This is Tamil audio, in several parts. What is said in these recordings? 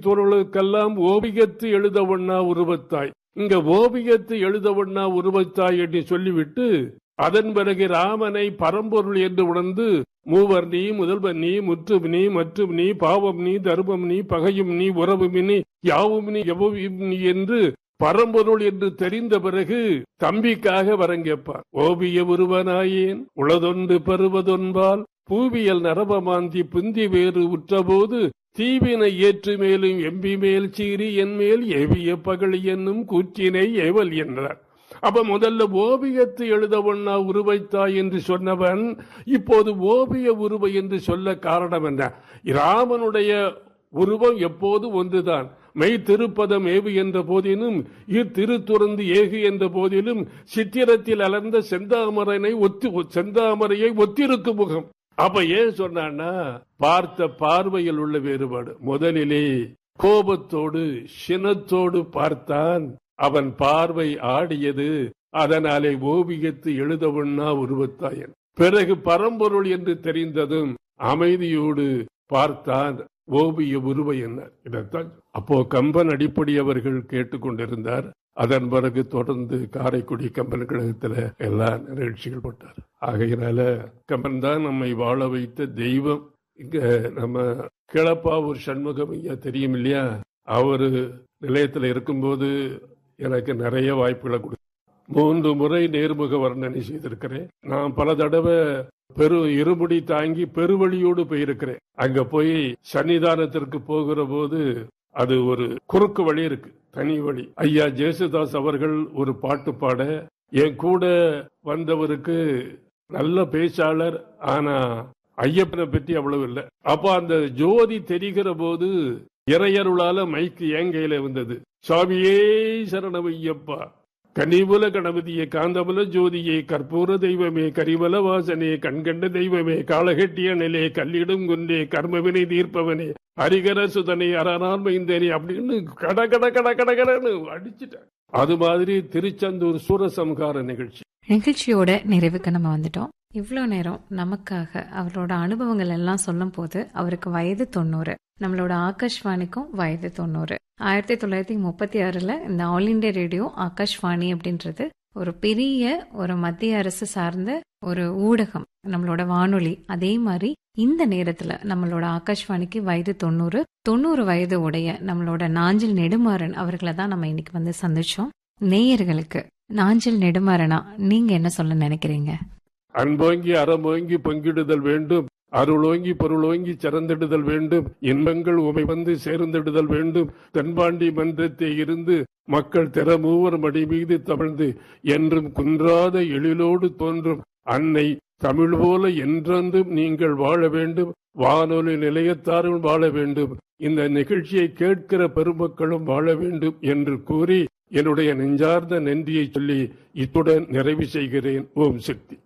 திருத்துறளுக்கெல்லாம் ஓவியத்து எழுத ஒண்ணா உருவத்தாய் இங்க ஓவியத்து எழுத ஒண்ணா உருவத்தாய் என்று சொல்லிவிட்டு அதன் பிறகு ராமனை பரம்பொருள் என்று உணர்ந்து மூவர் நீ முதல்வன் நீ முற்றும் நீ மற்றும் நீ பாவம் நீ தர்மம் நீ பகையும் நீ உறவும் நீ யாவும் நீ எவ்வளவும் நீ என்று பரம்பொருள் என்று தெரிந்த பிறகு தம்பிக்காக வரங்கேப்பார் ஓவிய உருவனாயேன் உளதொன்று பெறுவதொன்பால் பூவியல் நரபமாந்தி புந்தி வேறு உற்றபோது தீவினை ஏற்று மேலும் எம்பி மேல் சீறி என் மேல் ஏவிய பகழி என்னும் கூற்றினை ஏவல் என்றார் அப்ப முதல்ல ஓவியத்தை எழுத ஒண்ணா உருவைத்தாய் என்று சொன்னவன் இப்போது ஓவிய உருவை என்று சொல்ல காரணம் என்ன ராமனுடைய உருவம் எப்போது ஒன்றுதான் மெய் திருப்பதம் ஏவு என்ற போதிலும் இத்திருத்துறந்து ஏகு என்ற போதிலும் சித்திரத்தில் அலர்ந்த செந்தாமரனை ஒத்து செந்தாமரையை ஒத்திருக்கும் முகம் அப்ப ஏன் சொன்னான்னா பார்த்த பார்வையில் உள்ள வேறுபாடு முதலிலே கோபத்தோடு சினத்தோடு பார்த்தான் அவன் பார்வை ஆடியது அதனாலே ஓவியத்து எழுதவண்ணா உருவத்தாயன் பிறகு பரம்பொருள் என்று தெரிந்ததும் அமைதியோடு பார்த்தான் ஓவிய உருவை என்ன இதைத்தான் அப்போ கம்பன் அடிப்படை அவர்கள் கேட்டுக்கொண்டிருந்தார் அதன் பிறகு தொடர்ந்து காரைக்குடி கம்பன் கழகத்துல எல்லா நிகழ்ச்சிகள் போட்டார் ஆகையினால கம்பன் தான் நம்மை வாழ வைத்த தெய்வம் இங்க நம்ம கிளப்பாவூர் சண்முகம் ஐயா தெரியும் இல்லையா அவரு நிலையத்துல இருக்கும்போது எனக்கு நிறைய வாய்ப்புகளை கொடு மூன்று முறை நேர்முக வர்ணனை செய்திருக்கிறேன் நான் பல தடவை பெரு இருமுடி தாங்கி பெருவழியோடு போயிருக்கிறேன் அங்க போய் சன்னிதானத்திற்கு போகிற போது அது ஒரு குறுக்கு வழி இருக்கு தனி வழி ஐயா ஜேசுதாஸ் அவர்கள் ஒரு பாட்டு பாட என் கூட வந்தவருக்கு நல்ல பேச்சாளர் ஆனா ஐயப்பனை பற்றி அவ்வளவு இல்லை அப்ப அந்த ஜோதி தெரிகிற போது இறையருளால மைக்கு என் கையில வந்தது சுவாமியே சரணம் ஐயப்பா கனிபுல கணபதியே காந்தபுல ஜோதியே கற்பூர தெய்வமே கரிவல வாசனே கண்கண்ட தெய்வமே காலகட்டிய நிலே கல்லிடும் குன்றே கர்மவினை தீர்ப்பவனே ஹரிகர சுதனே அரணான் மைந்தனே அப்படின்னு கட கட கட கட கடன்னு அடிச்சுட்டேன் அது மாதிரி திருச்செந்தூர் சூரசம்ஹார நிகழ்ச்சி நிகழ்ச்சியோட நிறைவுக்கு நம்ம வந்துட்டோம் இவ்வளோ நேரம் நமக்காக அவரோட அனுபவங்கள் எல்லாம் சொல்லும் போது அவருக்கு வயது தொண்ணூறு நம்மளோட ஆகாஷ்வாணிக்கும் வயது தொண்ணூறு ஆயிரத்தி தொள்ளாயிரத்தி முப்பத்தி ஆறுல இந்த ஆல் இண்டியா ரேடியோ ஆகாஷ்வாணி அப்படின்றது ஒரு பெரிய ஒரு மத்திய அரசு சார்ந்த ஒரு ஊடகம் நம்மளோட வானொலி அதே மாதிரி இந்த நேரத்துல நம்மளோட ஆகாஷ்வாணிக்கு வயது தொண்ணூறு தொண்ணூறு வயது உடைய நம்மளோட நாஞ்சில் நெடுமாறன் அவர்களை தான் நம்ம இன்னைக்கு வந்து சந்திச்சோம் நேயர்களுக்கு நாஞ்சில் நெடுமாறனா நீங்க என்ன சொல்ல நினைக்கிறீங்க அன்போங்கி அறமோங்கி பங்கிடுதல் வேண்டும் அருளோங்கி பொருளோங்கி சிறந்திடுதல் வேண்டும் இன்பங்கள் உமை வந்து சேர்ந்திடுதல் வேண்டும் தென்பாண்டி மன்றத்தை இருந்து மக்கள் திறமூவர் மடி மீது தவழ்ந்து என்றும் குன்றாத எழிலோடு தோன்றும் அன்னை தமிழ் போல என்றென்றும் நீங்கள் வாழ வேண்டும் வானொலி நிலையத்தாரும் வாழ வேண்டும் இந்த நிகழ்ச்சியை கேட்கிற பெருமக்களும் வாழ வேண்டும் என்று கூறி என்னுடைய நெஞ்சார்ந்த நன்றியை சொல்லி இத்துடன் நிறைவு செய்கிறேன் ஓம் சக்தி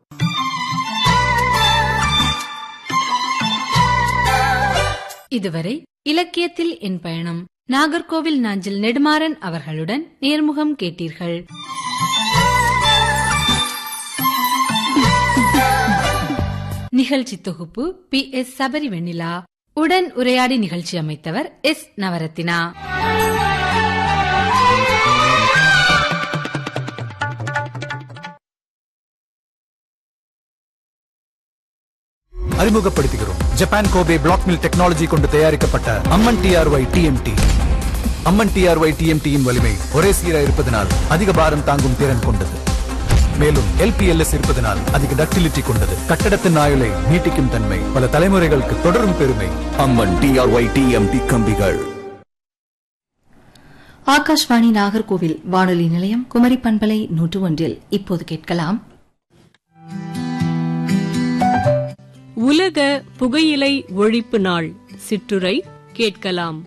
இதுவரை இலக்கியத்தில் என் பயணம் நாகர்கோவில் நாஞ்சில் நெடுமாறன் அவர்களுடன் நேர்முகம் கேட்டீர்கள் நிகழ்ச்சி தொகுப்பு பி எஸ் சபரி வெண்ணிலா உடன் உரையாடி நிகழ்ச்சி அமைத்தவர் எஸ் நவரத்தினா அறிமுகப்படுத்துகிறோம் Japan Kobe black mill technology கொண்டு தயாரிக்கப்பட்ட Amman TRY TMT Amman TRY டிஎம்டியின் வலிமை ஒரே சீராக இருப்பதனால் அதிக பாரம் தாங்கும் திறன் கொண்டது மேலும் எல்பிஎல்எஸ் இருப்பதனால் அதிக டக்டிலிட்டி கொண்டது கட்டடத்தின் ஆயுளை நீட்டிக்கும் தன்மை பல தலைமுறைகளுக்கு தொடரும் பெருமை அம்மன் டிஆர்ஒய் டிஎம்டி கம்பிகள் ஆகாஷ்வாணி நாகர்கோவில் வானொலி நிலையம் குமரி பண்பலை நூற்று ஒன்றில் இப்போது கேட்கலாம் உலக புகையிலை ஒழிப்பு நாள் சிற்றுரை கேட்கலாம்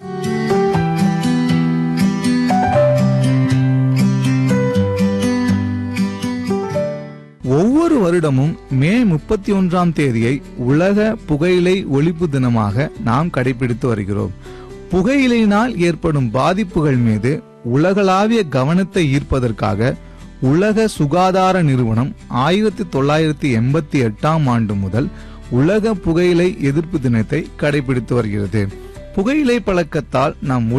ஒவ்வொரு வருடமும் மே முப்பத்தி ஒன்றாம் தேதியை உலக புகையிலை ஒழிப்பு தினமாக நாம் கடைபிடித்து வருகிறோம் புகையிலையினால் ஏற்படும் பாதிப்புகள் மீது உலகளாவிய கவனத்தை ஈர்ப்பதற்காக உலக சுகாதார நிறுவனம் ஆயிரத்தி தொள்ளாயிரத்தி எண்பத்தி எட்டாம் ஆண்டு முதல் உலக புகையிலை எதிர்ப்பு தினத்தை கடைபிடித்து வருகிறது புகையிலை பழக்கத்தால் நாம்